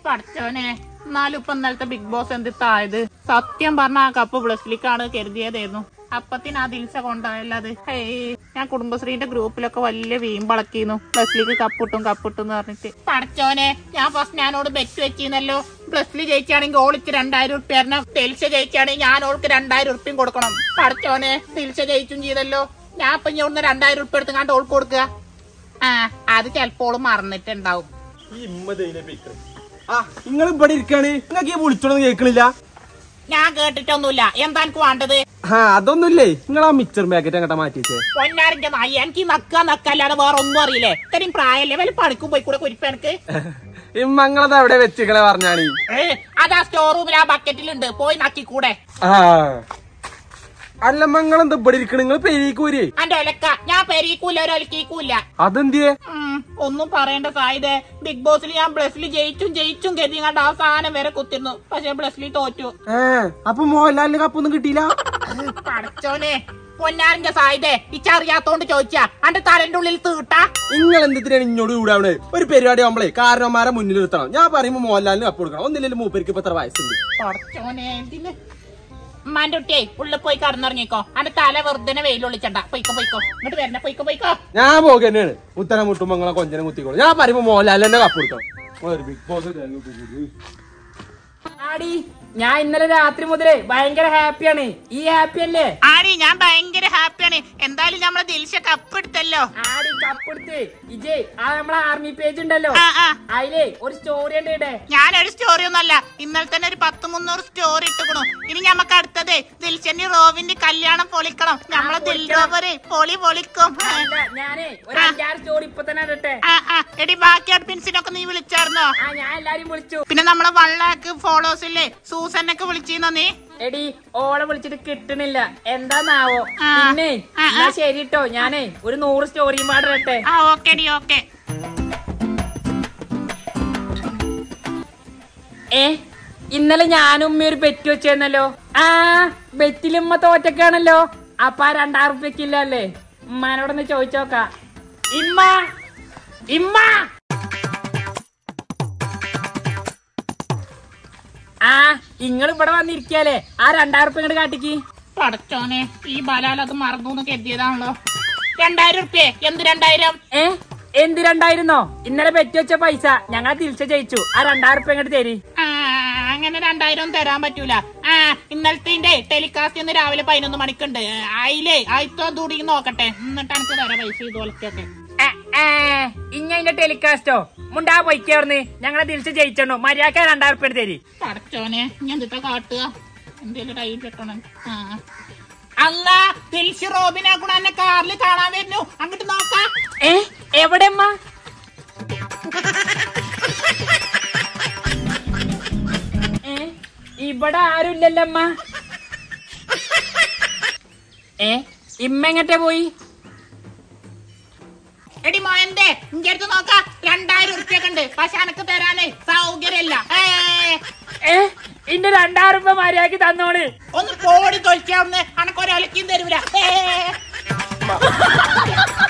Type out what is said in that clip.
പഠിച്ചോനെ എന്നാലും ഇപ്പൊ ഇന്നലത്തെ ബിഗ് ബോസ് എന്തിത്തായത് സത്യം പറഞ്ഞ ആ കപ്പ് ബ്ലസ്സിലേക്കാണ് കരുതിയതായിരുന്നു അപ്പത്തിന് ആ ദിൽസ കൊണ്ടായല്ലത് ഹേയ് ഞാൻ കുടുംബശ്രീന്റെ ഗ്രൂപ്പിലൊക്കെ വലിയ വീമ്പളക്കിന്നു ബ്ലസ്സിലേക്ക് കപ്പിട്ടും കപ്പിട്ടും എന്ന് പറഞ്ഞിട്ട് പഠിച്ചോനെ ഞാൻ ഫസ്റ്റ് ഞാനോട് ബെറ്റ് വെച്ചിരുന്നല്ലോ പ്ലസ്സിൽ ജയിച്ചാണെങ്കിൽ ഓളിക്ക് രണ്ടായിരം ഉറുപ്പ്യ തരണം ദിൽസ ജയിച്ചാണെങ്കിൽ ഞാൻ ഓൾക്ക് രണ്ടായിരം ഉറുപ്പ്യം കൊടുക്കണം പഠിച്ചോനെ ദിൽസ ജയിച്ചും ചെയ്തല്ലോ ഞാൻ ഇപ്പൊ ഇനി ഇവിടുന്ന് രണ്ടായിരം ഉറുപ്പ്യ എടുത്ത് കണ്ട് ഓൾക്ക് കൊടുക്കുക ആ അത് ചിലപ്പോൾ മറന്നിട്ടുണ്ടാവും ഈ ഇമ്മതയിലെ പിക്കർ ആ നിങ്ങൾ ഇവിടെ ഇരിക്കാണ് നിങ്ങൾക്ക് ഈ വിളിച്ചോളൊന്നും കേൾക്കണില്ല ഞാൻ കേട്ടിട്ടൊന്നുമില്ല എന്താ എനിക്ക് വേണ്ടത് ആ അതൊന്നുമില്ലേ നിങ്ങൾ ആ മിക്സർ പാക്കറ്റ് അങ്ങോട്ട് മാറ്റി വെച്ചേ പൊന്നാരിന്റെ നായി എനിക്ക് ഈ നക്ക നക്കല്ലാതെ വേറെ ഒന്നും അറിയില്ലേ ഇത്രയും പ്രായല്ലേ വല്ല പണിക്കും പോയി കൂടെ കുരിപ്പ എനിക്ക് ഇമ്മങ്ങളത് എവിടെ വെച്ചിക്കളെ പറഞ്ഞാണി ഏ അതാ സ്റ്റോർ റൂമിൽ ആ ബക്കറ്റിലുണ്ട് പോയി നക്കിക്കൂടെ ആ അല്ല മങ്ങളെന്താ ഇവിടെ ഇരിക്കണ നിങ്ങൾ പെരീക്കൂരി അന്റെ ഒലക്ക ഞാൻ പെരീക്കൂല ഒരൊലക്കിക്കൂല അതെന്തിയേ ഉം, ഒന്നും പറയേണ്ട സാധ്യത ബിഗ് ബോസിൽ ഞാൻ ബ്ലസ്സിൽ ജയിച്ചും ജയിച്ചും കരുതി കണ്ട ആ സാധനം വരെ കുത്തിരുന്നു പക്ഷെ ബ്ലസ്സിൽ തോറ്റു ഏ അപ്പൊ മോഹൻലാലിന് കപ്പൊന്നും കിട്ടിയില്ല പടച്ചോനെ പൊന്നാരിന്റെ സാധ്യത ഇച്ചറിയാത്തോണ്ട് ചോദിച്ചാ അന്റെ തലന്റെ ഉള്ളിൽ തീട്ടാ നിങ്ങൾ എന്തിനാണ് ഇങ്ങോട്ട് കൂടാവണേ ഒരു പരിപാടി ആവുമ്പളേ കാരണവന്മാരെ മുന്നിൽ നിർത്തണം ഞാൻ പറയുമ്പോ മോഹൻലാലിന് കപ്പ് കൊടുക്കണം ഒന്നില്ലെങ്കിൽ മൂപ്പർക്ക് ഇപ്പൊ എത്ര വയസ്സുണ്ട് പടച്ചോനെ എന്തിന് ഉമ്മാന്റെ കുട്ടിയെ ഉള്ളിൽ പോയി കടന്നിറങ്ങിക്കോ അന്റെ തല വെറുതെ വെയിലൊളിച്ചണ്ട പൊയ്ക്കോ പൊയ്ക്കോ ഇങ്ങോട്ട് വരണ പൊയ്ക്കോ പൊയ്ക്കോ ഞാൻ പോകുന്നതാണ് ഉത്തരം മുട്ടുമ്പോ നിങ്ങളെ കൊഞ്ചനെ കുത്തിക്കോളും ഞാൻ പറയുമ്പോ മോഹൻലാലിന് തന്നെ കപ്പ് കൊടുക്കണം ഒരു ബിഗ് ബോസ് ആടി ഞാൻ ഇന്നലെ രാത്രി മുതലേ ഭയങ്കര ഹാപ്പിയാണ് ഈ ഹാപ്പി അല്ലേ ആടി ഞാൻ ഭയങ്കര ഹാപ്പിയാണ് എന്തായാലും നമ്മളെ ദിൽഷ കപ്പ് എടുത്തല്ലോ ആടി കപ്പെടുത്ത് ഇജേ ആ നമ്മളെ ആർമി പേജ് ഉണ്ടല്ലോ ആ ആ അതിലേ ഒരു സ്റ്റോറി ഉണ്ട് ഇവിടെ ഞാനൊരു സ്റ്റോറി ഒന്നല്ല ഇന്നലെ തന്നെ ഒരു പത്ത് മുന്നൂറ് സ്റ്റോറി ഇട്ടുക്കണു ഇനി ഞമ്മക്ക് അടുത്തത് ദിൽഷന്റെ റോവിന്റെ കല്യാണം പൊളിക്കണം നമ്മളെ ദിൽ റോവര് പൊളി പൊളിക്കും അല്ല ഞാനേ ഒരു അഞ്ചാറ് സ്റ്റോറി ഇപ്പൊ തന്നെ ഇടട്ടെ ആ ആ എടി ബാക്കി അഡ്മിൻസിനൊക്കെ നീ വിളിച്ചായിരുന്നോ ആ ഞാൻ എല്ലാരും വിളിച്ചു പിന്നെ നമ്മളെ വൺ ലാക്ക് ഫോളോവേഴ്സ് ഇല്ലേ സൂസനൊക്കെ വിളിച്ചിരുന്നോ നീ എടി ഓളെ വിളിച്ചിട്ട് കിട്ടണില്ല എന്താന്നാവോ ആ. പിന്നെ ആ, ആ. എന്നാ ശരി ട്ടോ ഞാനേ ഒരു നൂറ് സ്റ്റോറിയും പാടിട്ടെ ആ ഓക്കെ ഡി ഓക്കെ ഏ ഇന്നലെ ഞാനും ഉമ്മ ഒരു ബെറ്റ് വെച്ചേന്നല്ലോ ആ ബെറ്റിലുമ്മ തോറ്റക്കാണല്ലോ അപ്പൊ ആ രണ്ടായിരം റുപ്യക്കില്ല അല്ലേ ഉമ്മാനോടൊന്ന് ചോദിച്ചോക്ക ഇമ്മ ഇമ്മ ആ നിങ്ങൾ ഇവിടെ വന്നിരിക്കാലേ ആ രണ്ടായിരം റുപ്യ ഇങ്ങോട്ട് കാട്ടിക്ക് പടച്ചോനെ ഈ ബലാൽ അത് മറന്നു എന്ന് കരുതിയതാണല്ലോ രണ്ടായിരം ഉറുപ്പ്യ എന്ത് രണ്ടായിരം ഏ എന്ത് രണ്ടായിരുന്നോ ഇന്നലെ ബെറ്റ് വെച്ച പൈസ ഞങ്ങൾ തിരിച്ചു ജയിച്ചു ആ രണ്ടായിരം റുപ്യ ഇങ്ങോട്ട് തരി ആ അങ്ങനെ രണ്ടായിരം തരാൻ പറ്റൂല ആ ഇന്നലത്തെ ടെലികാസ്റ്റ് ഇന്ന് രാവിലെ പതിനൊന്ന് മണിക്കുണ്ട് അതിലേ ആയിരത്തോ ദൂടി നോക്കട്ടെ എന്നിട്ട് എനിക്ക് തരാം പൈസ ഇതുപോലത്തെ ഇഞ്ഞ അതിന്റെ ടെലികാസ്റ്റോ മുണ്ടാ പൊയ്ക്കവർന്ന് ഞങ്ങളെ തിരിച്ച് ജയിച്ചോ മര്യാദ രണ്ടായിരം റുപ്യ തരി പടച്ചോനെ ഞാൻ എന്തിട്ടാ കാട്ടുക എന്തേലും ടൈം കിട്ടണം ആ അല്ല തിരിച്ച് റോബിനാക്കണ എന്നെ കാറിൽ കാണാൻ വരുന്നു അങ്ങോട്ട് നോക്കാം ഏ എവിടെ അമ്മ ഏ ഇവിടെ ആരുമില്ലല്ലോ അമ്മ ഏ ഇമ്മ എങ്ങട്ടെ പോയി എടി മോയന്റെ ഇന്റെ അടുത്ത് നോക്കാം രണ്ടായിരം ഉറുപ്പ്യൊക്കെ ഉണ്ട് പക്ഷെ എനക്ക് തരാനേ സൗകര്യമില്ല ഏ ഏ ഇന്റെ രണ്ടായിരം രൂപ മര്യാദക്ക് തന്നോള് ഒന്ന് കോടി തൊഴിക്കാവുന്ന അനക്കൊരലക്കും തരൂല ഏ